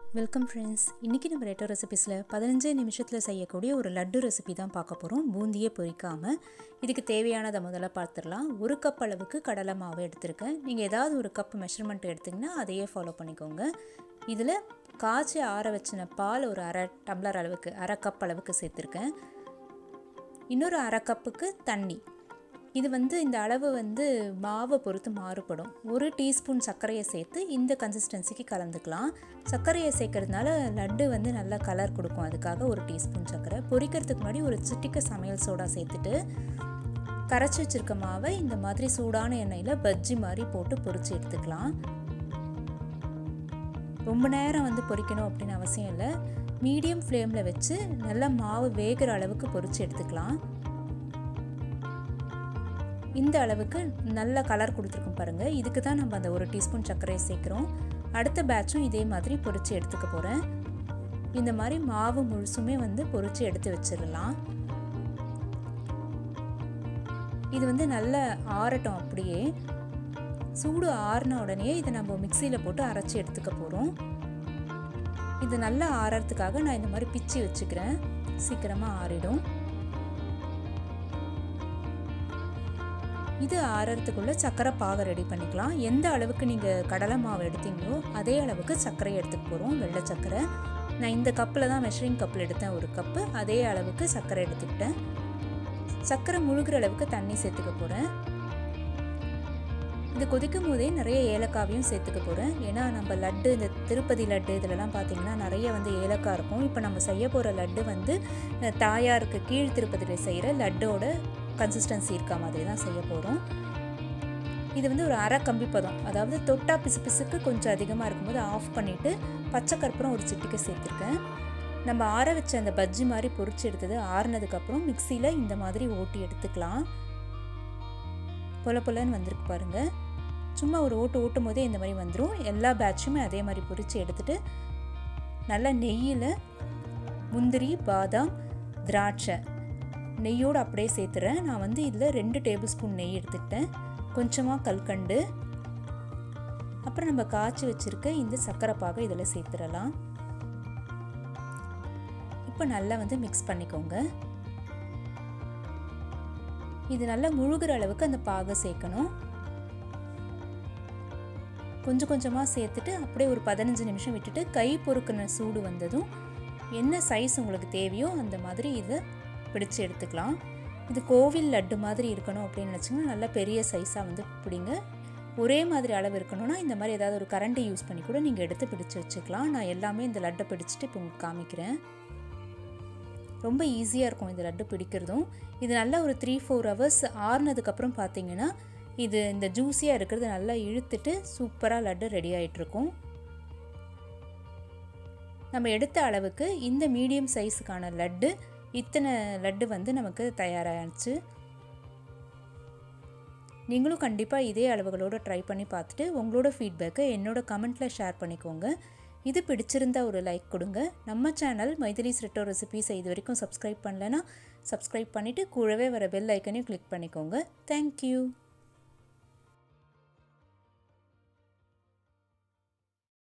welcome friends இன்றைக்கி நம்ம ரெட்டோ ரெசிபிஸில் பதினஞ்சே நிமிஷத்தில் செய்யக்கூடிய ஒரு லட்டு ரெசிபி தான் பார்க்க போகிறோம் பூந்தியே பொரிக்காமல் இதுக்கு தேவையானதை முதல்ல பார்த்துடலாம் ஒரு கப் அளவுக்கு கடலை மாவு எடுத்திருக்கேன் நீங்கள் ஏதாவது ஒரு கப் மெஷர்மெண்ட் எடுத்திங்கன்னா அதையே ஃபாலோ பண்ணிக்கோங்க இதில் காய்ச்சி ஆற வச்சின பால் ஒரு அரை டம்ளர் அளவுக்கு அரை கப் அளவுக்கு சேர்த்துருக்கேன் இன்னொரு அரை கப்புக்கு தண்ணி இது வந்து இந்த அளவு வந்து மாவை பொறுத்து மாறுபடும் ஒரு டீஸ்பூன் சர்க்கரையை சேர்த்து இந்த கன்சிஸ்டன்சிக்கு கலந்துக்கலாம் சர்க்கரையை சேர்க்கறதுனால லட்டு வந்து நல்ல கலர் கொடுக்கும் அதுக்காக ஒரு டீஸ்பூன் சர்க்கரை பொரிக்கிறதுக்கு முன்னாடி ஒரு சிட்டிக்க சமையல் சோடா சேர்த்துட்டு கரைச்சி வச்சுருக்க மாவை இந்த மாதிரி சூடான எண்ணெயில் பஜ்ஜி மாதிரி போட்டு பொரிச்சு எடுத்துக்கலாம் ரொம்ப நேரம் வந்து பொரிக்கணும் அப்படின்னு அவசியம் இல்லை மீடியம் ஃப்ளேமில் வச்சு நல்லா மாவு வேகிற அளவுக்கு பொரிச்சு எடுத்துக்கலாம் இந்த அளவுக்கு நல்ல கலர் கொடுத்துருக்கும் பாருங்கள் இதுக்கு தான் நம்ம அந்த ஒரு டீஸ்பூன் சர்க்கரையை சேர்க்குறோம் அடுத்த பேட்சும் இதே மாதிரி பொரித்து எடுத்துக்க போகிறேன் இந்த மாதிரி மாவு முழுசுமே வந்து பொரித்து எடுத்து வச்சிடலாம் இது வந்து நல்ல ஆறட்டும் அப்படியே சூடு ஆறின உடனே இதை நம்ம மிக்சியில் போட்டு அரைச்சி எடுத்துக்க போகிறோம் இது நல்லா ஆறறதுக்காக நான் இந்த மாதிரி பிச்சு வச்சுக்கிறேன் சீக்கிரமாக ஆறிடும் இது ஆறறதுக்குள்ளே சர்க்கரை பாகை ரெடி பண்ணிக்கலாம் எந்த அளவுக்கு நீங்கள் கடலை மாவு எடுத்தீங்களோ அதே அளவுக்கு சர்க்கரை எடுத்துக்க போகிறோம் வெள்ளை சர்க்கரை நான் இந்த கப்பில் தான் மெஷரிங் கப்பில் எடுத்தேன் ஒரு கப்பு அதே அளவுக்கு சர்க்கரை எடுத்துக்கிட்டேன் சர்க்கரை முழுகிற அளவுக்கு தண்ணி சேர்த்துக்க போகிறேன் இது கொதிக்கும் போதே நிறைய ஏலக்காவையும் சேர்த்துக்க போகிறேன் ஏன்னா நம்ம லட்டு இந்த திருப்பதி லட்டு இதிலலாம் பார்த்திங்கன்னா நிறைய வந்து ஏலக்காய் இருக்கும் இப்போ நம்ம செய்ய போகிற லட்டு வந்து தாயாருக்கு கீழ் திருப்பதியில் செய்கிற லட்டோட கன்சிஸ்டன்சி இருக்க மாதிரி தான் செய்ய போகிறோம் இது வந்து ஒரு அரை கம்பி பதம் அதாவது தொட்டா பிசு பிசுக்கு கொஞ்சம் அதிகமாக இருக்கும்போது ஆஃப் பண்ணிவிட்டு பச்சை கற்பூரம் ஒரு சிட்டிக்கு சேர்த்துருக்கேன் நம்ம ஆற வச்ச அந்த பஜ்ஜி மாதிரி பொறிச்சு எடுத்தது ஆறுனதுக்கப்புறம் மிக்சியில் இந்த மாதிரி ஓட்டி எடுத்துக்கலாம் பொல பொலன்னு வந்திருக்கு பாருங்கள் சும்மா ஒரு ஓட்டு ஓட்டும் போதே இந்த மாதிரி வந்துடும் எல்லா பேட்சுமே அதே மாதிரி பொறிச்சு எடுத்துகிட்டு நல்லா நெய்யில் முந்திரி பாதாம் திராட்சை நெய்யோடு அப்படியே சேர்த்துறேன் நான் வந்து இதில் ரெண்டு டேபிள் ஸ்பூன் நெய் எடுத்துக்கிட்டேன் கொஞ்சமாக கல்கண்டு அப்புறம் நம்ம காய்ச்சி வச்சுருக்க இந்த சர்க்கரை பாகை இதில் சேர்த்துடலாம் இப்போ நல்லா வந்து மிக்ஸ் பண்ணிக்கோங்க இது நல்லா முழுகிற அளவுக்கு அந்த பாகை சேர்க்கணும் கொஞ்சம் கொஞ்சமாக சேர்த்துட்டு அப்படியே ஒரு பதினஞ்சு நிமிஷம் விட்டுட்டு கை பொறுக்கின சூடு வந்ததும் என்ன சைஸ் உங்களுக்கு தேவையோ அந்த மாதிரி இதை பிடிச்சு எடுத்துக்கலாம் இது கோவில் லட்டு மாதிரி இருக்கணும் அப்படின்னு நினச்சிங்கன்னா நல்லா பெரிய சைஸாக வந்து பிடிங்க ஒரே மாதிரி அளவு இருக்கணும்னா இந்த மாதிரி ஏதாவது ஒரு கரண்ட்டை யூஸ் பண்ணி கூட நீங்கள் எடுத்து பிடிச்சி வச்சுக்கலாம் நான் எல்லாமே இந்த லட்டை பிடிச்சிட்டு இப்போ உங்களுக்கு காமிக்கிறேன் ரொம்ப ஈஸியாக இருக்கும் இந்த லட்டு பிடிக்கிறதும் இது நல்லா ஒரு த்ரீ ஃபோர் ஹவர்ஸ் ஆறுனதுக்கப்புறம் பார்த்தீங்கன்னா இது இந்த ஜூஸியாக இருக்கிறது நல்லா இழுத்துட்டு சூப்பராக லட்டு ரெடி ஆகிட்ருக்கும் நம்ம எடுத்த அளவுக்கு இந்த மீடியம் சைஸுக்கான லட்டு இத்தனை லட்டு வந்து நமக்கு தயாராகிடுச்சு நீங்களும் கண்டிப்பாக இதே அளவுகளோடு ட்ரை பண்ணி பார்த்துட்டு உங்களோட ஃபீட்பேக்கை என்னோட கமெண்ட்டில் ஷேர் பண்ணிக்கோங்க இது பிடிச்சிருந்தா ஒரு லைக் கொடுங்க நம்ம சேனல் மைதிலிஸ் ரெட்டோ ரெசிபிஸ் இது வரைக்கும் சப்ஸ்கிரைப் பண்ணலைன்னா சப்ஸ்கிரைப் பண்ணிவிட்டு கூடவே வர பெல் ஐக்கனையும் கிளிக் பண்ணிக்கோங்க தேங்க்யூ